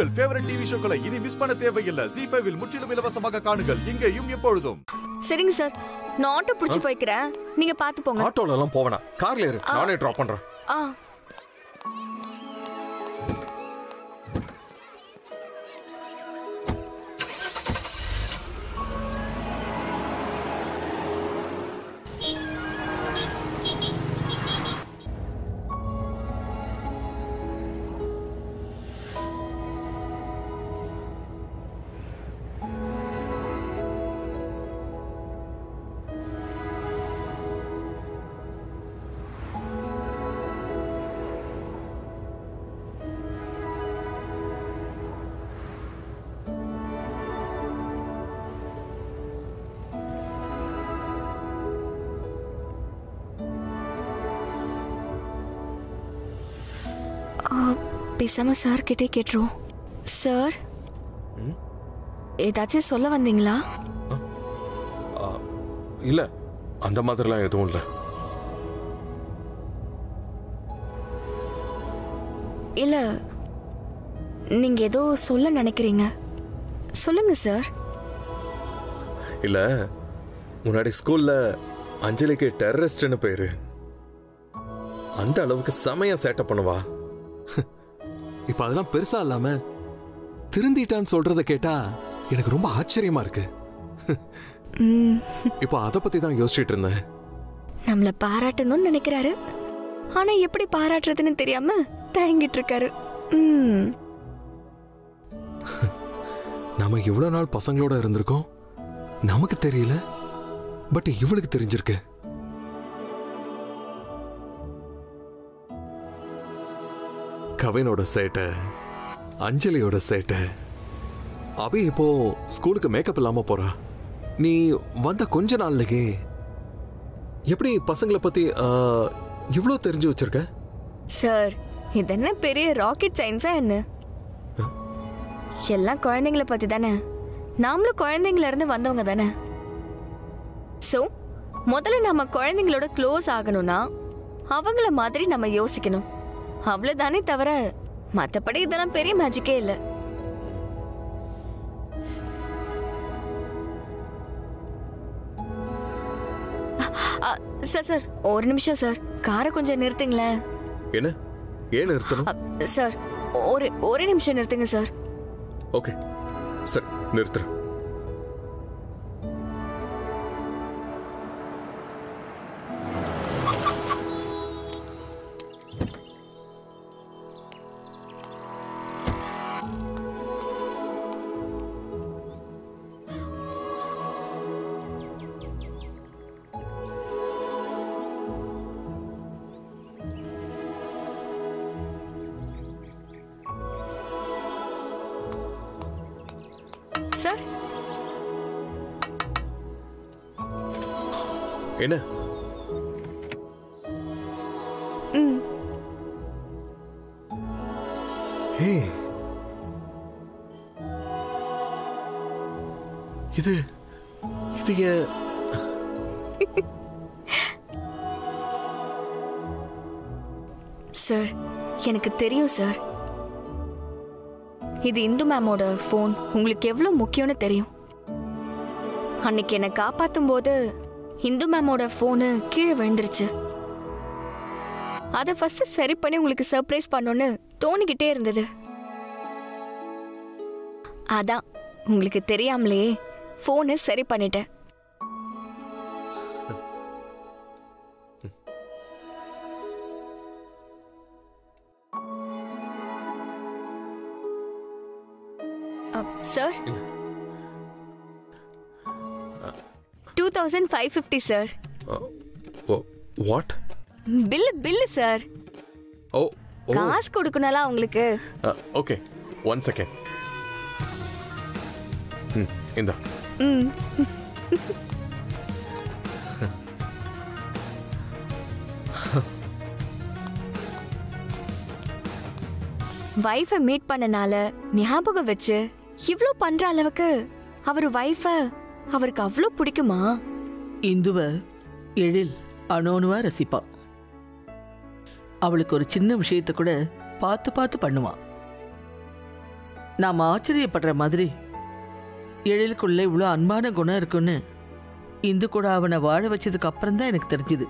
உங்கள் favourite TV ஷோக்களை இனி miss பண்ண தேவையில்லை ஜி ஃபைவில் முற்றிலும் இலவசமாக காணுங்கள் இங்கேயும் எப்பொழுதும் சரிங்க சார் நான் ஆட்டோ பிடிச்சு போய்க்கிறேன் நீங்க பாத்து போங்க ஆட்டோல எல்லாம் போவேனா கார்ல இரு நானே டிராப் பண்றேன் ஆ ஆ, பேசாம சார் கிட்டே கேட்டுருவோம் சார் ஏதாச்சும் சொல்ல வந்தீங்களா இல்ல அந்த மாதிரிலாம் எதுவும் இல்ல இல்ல நீங்க ஏதோ சொல்ல நினைக்கிறீங்க சொல்லுங்க சார் இல்ல முன்னாடி ஸ்கூல்ல அஞ்சலிக்கு டெரரிஸ்ட்னு பேரு அந்த அளவுக்கு செமையா சேட்டை பண்ணுவா இப்ப அதெல்லாம் பெருசா இல்லாம திருந்திட்டான்னு சொல்றத கேட்டா எனக்கு ரொம்ப ஆச்சரியமா இருக்கு ம், இப்போ அத பத்தி தான் யோசிச்சுட்டு இருந்தேன் நம்மள பாராட்டணும்னு நினைக்கிறாரு ஆனா எப்படி பாராட்டுறதுன்னு தெரியாம தயங்கிட்டு இருக்காரு ம் நாம இவ்வளவு நாள் பசங்களோட இருந்திருக்கோம் நமக்கு தெரியல பட் இவளுக்கு தெரிஞ்சிருக்கு கவினோட சேட்டை அஞ்சலியோட சேட்டை அபி இப்போ ஸ்கூலுக்கு மேக்கப் இல்லாம போறா நீ வந்த கொஞ்ச நாள்லயே எப்படி பசங்களை பத்தி ஆ, இவ்ளோ தெரிஞ்சு வச்சிருக்க சார் இது என்ன பெரிய ராக்கெட் சயின்ஸா என்ன எல்லாம் குழந்தைங்கள பத்தி தானே நாமளும் குழந்தைங்கள இருந்து வந்தவங்க தானே சோ முதல்ல நம்ம குழந்தைங்களோட க்ளோஸ் ஆகணும்னா அவங்கள மாதிரி நம்ம யோசிக்கணும் அவ்வளவுதானே தவிர மத்தபடி இதெல்லாம் பெரிய மேஜிக்கே இல்ல அ, சார் சார் ஒரு நிமிஷம் சார் காரை கொஞ்சம் நிறுத்துங்களேன் என்ன ஏன் நிறுத்தணும் அ, சார் ஒரு ஒரு நிமிஷம் நிறுத்துங்க சார் ஓகே சரி நிறுத்துறேன் சார் என்ன ம் ஹே இது இது ஏன் சார் எனக்கு தெரியும் சார் இது இந்து மேமோட ஃபோன் உங்களுக்கு எவ்வளவு முக்கியம்னு தெரியும் அன்னைக்கு என்னை காப்பாத்தும் போது இந்து மேமோட ஃபோனு கீழே விழுந்துருச்சு அதை ஃபர்ஸ்ட் சரி பண்ணி உங்களுக்கு சர்ப்ரைஸ் பண்ணணும்னு தோணிக்கிட்டே இருந்தது அதான் உங்களுக்கு தெரியாமலே ஃபோனை சரி பண்ணிட்டேன் sir two thousand five fifty sir what bill bill sir ஓ ஓ காசு கொடுக்கணும்ல உங்களுக்கு ஓகே ஒன் செகண்ட் ம் இந்தா ம் வைஃபை மீட் பண்ணனால ஞாபகம் வச்சு இவ்ளோ பண்ற அளவுக்கு அவர் வைஃப அவருக்கு அவ்ளோ பிடிக்குமா இந்துவ எழில் அணோனுவா ரசிப்பா அவளுக்கு ஒரு சின்ன விஷயத்தை கூட பார்த்து பார்த்து பண்ணுவான் நாம் ஆச்சரியப்படுற மாதிரி எழிலுக்குள்ள இவ்வளோ அன்பான குணம் இருக்குன்னு இந்து கூட அவனை வாழ வச்சதுக்கு அப்புறம் தான் எனக்கு தெரிஞ்சுது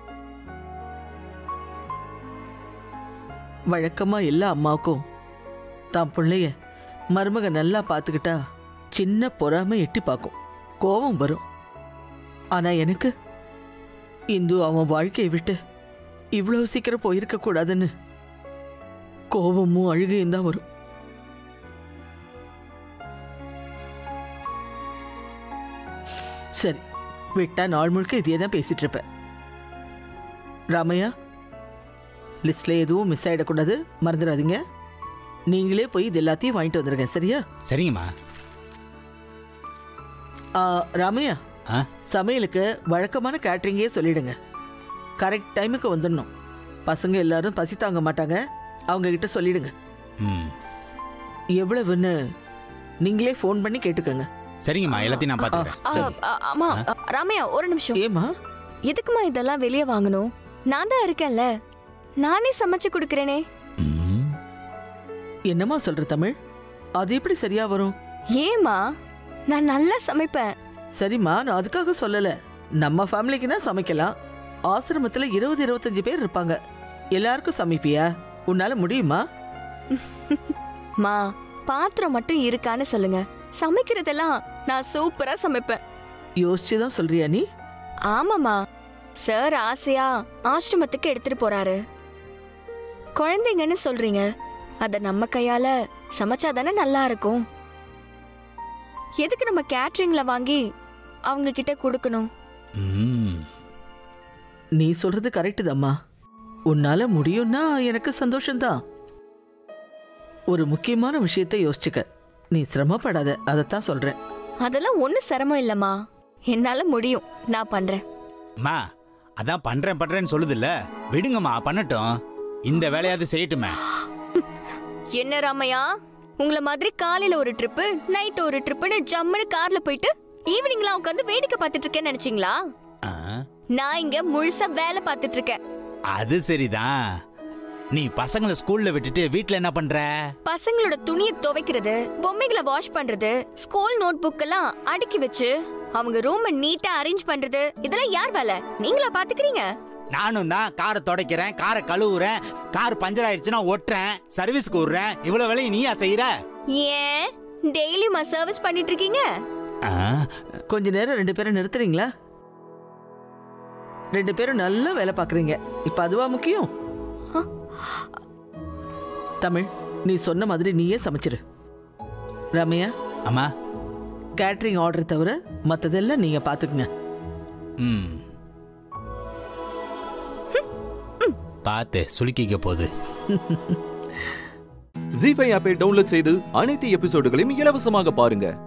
வழக்கமா எல்லா அம்மாவுக்கும் தான் பிள்ளைய மருமக நல்லா பார்த்துக்கிட்டா சின்ன பொறாமை எட்டி பார்க்கும் கோபம் வரும் ஆனா எனக்கு இந்து அவன் வாழ்க்கையை விட்டு இவ்வளவு சீக்கிரம் போயிருக்க கூடாதுன்னு கோபமும் அழுகையும் தான் வரும் சரி விட்டா நாள் முழுக்க இதையே தான் பேசிட்டு இருப்பேன் ராமையா லிஸ்ட்ல எதுவும் மிஸ் ஆயிடக்கூடாது மறந்துடாதீங்க நீங்களே போய் இது எல்லாத்தையும் வாங்கிட்டு வந்துருங்க சரியா சரிங்கம்மா ஆ, ராமையா ஆ சமையலுக்கு வழக்கமான கேட்டரிங்கே சொல்லிடுங்க கரெக்ட் டைமுக்கு வந்துடணும் பசங்க எல்லாரும் பசி தாங்க மாட்டாங்க அவங்க கிட்ட சொல்லிடுங்க ம் எவ்வளவுன்னு நீங்களே ஃபோன் பண்ணி கேட்டுக்கோங்க சரிங்கம்மா எல்லாத்தையும் நான் ஆ, பார்த்துக்கிறேன் ஆ, ஆமா ஆ, ராமையா ஒரு நிமிஷம் ஏமா எதுக்குமா இதெல்லாம் வெளியே வாங்கணும் நான் தான் இருக்கேன்ல நானே சமைச்சு கொடுக்கறேனே ம் என்னம்மா சொல்ற தமிழ் அது எப்படி சரியா வரும் ஏமா நான் நல்லா சமைப்பேன் சரிம்மா நான் அதுக்காக சொல்லல நம்ம ஃபேமிலிக்குனா சமைக்கலாம் ஆசிரமத்துல இருபது இருபத்தஞ்சு பேர் இருப்பாங்க எல்லாருக்கும் சமைப்பியா உன்னால முடியுமா மா பாத்திரம் மட்டும் இருக்கான்னு சொல்லுங்க சமைக்கிறதெல்லாம் நான் சூப்பரா சமைப்பேன் யோசிச்சு தான் சொல்றியா நீ ஆமாமா சார் ஆசையா ஆசிரமத்துக்கு எடுத்துட்டு போறாரு குழந்தைங்கன்னு சொல்றீங்க அத நம்ம கையால சமைச்சாதானே நல்லா இருக்கும் எதுக்கு நம்ம கேட்டரிங்ல வாங்கி அவங்க கிட்ட கொடுக்கணும் ம் நீ சொல்றது கரெக்டு தாம்மா உன்னால முடியும்னா எனக்கு சந்தோஷம்தான் ஒரு முக்கியமான விஷயத்தை யோசிச்சுக்க நீ சிரமப்படாத அதைத்தான் சொல்றேன் அதெல்லாம் ஒண்ணு சிரமம் இல்லம்மா என்னால முடியும் நான் பண்றேன் அம்மா அதான் பண்றேன் பண்றேன்னு சொல்லுதுல்ல விடுங்கம்மா பண்ணட்டும் இந்த வேலையாவது செய்யட்டுமே என்ன ராமையா உங்கள மாதிரி காலையில ஒரு ட்ரிப்பு நைட் ஒரு ட்ரிப்புன்னு ஜம்முன்னு கார்ல போயிட்டு ஈவினிங்லாம் உட்காந்து வேடிக்கை பார்த்துட்டு இருக்கேன்னு நினைச்சீங்களா ஆ, நான் இங்க முழுசா வேலை பார்த்துட்டு இருக்கேன் அது சரிதான் நீ பசங்களை ஸ்கூல்ல விட்டுட்டு வீட்ல என்ன பண்ற பசங்களோட துணியை துவைக்கிறது பொம்மைகளை வாஷ் பண்றது ஸ்கூல் நோட் புக் எல்லாம் அடுக்கி வச்சு அவங்க ரூம் நீட்டா அரேஞ்ச் பண்றது இதெல்லாம் யார் வேலை நீங்களா பாத்துக்கிறீங்க நானும் தான் காரை துடைக்கிறேன் காரை கழுவுறேன் கார் பஞ்சர் ஆயிடுச்சுன்னா ஒட்டுறேன் சர்வீஸ்க்கு விடுறேன் இவ்வளவு வேலையை நீயா செய்யற ஏன் டெய்லியுமா சர்வீஸ் பண்ணிட்டு இருக்கீங்க ஆ, கொஞ்ச நேரம் ரெண்டு பேரும் நிறுத்துறீங்களா ரெண்டு பேரும் நல்லா வேலை பார்க்குறீங்க இப்ப அதுவா முக்கியம் தமிழ் நீ சொன்ன மாதிரி நீயே சமைச்சிரு ரம்யா அம்மா கேட்டரிங் ஆர்டர் தவிர மற்றதெல்லாம் நீங்க பாத்துக்குங்க ம் பார்த்து சுளுக்கிக்க போகுது ஜி ஃபைவ் ஆப்பை டவுன்லோட் செய்து அனைத்து எபிசோடுகளையும் இலவசமாக பாருங்க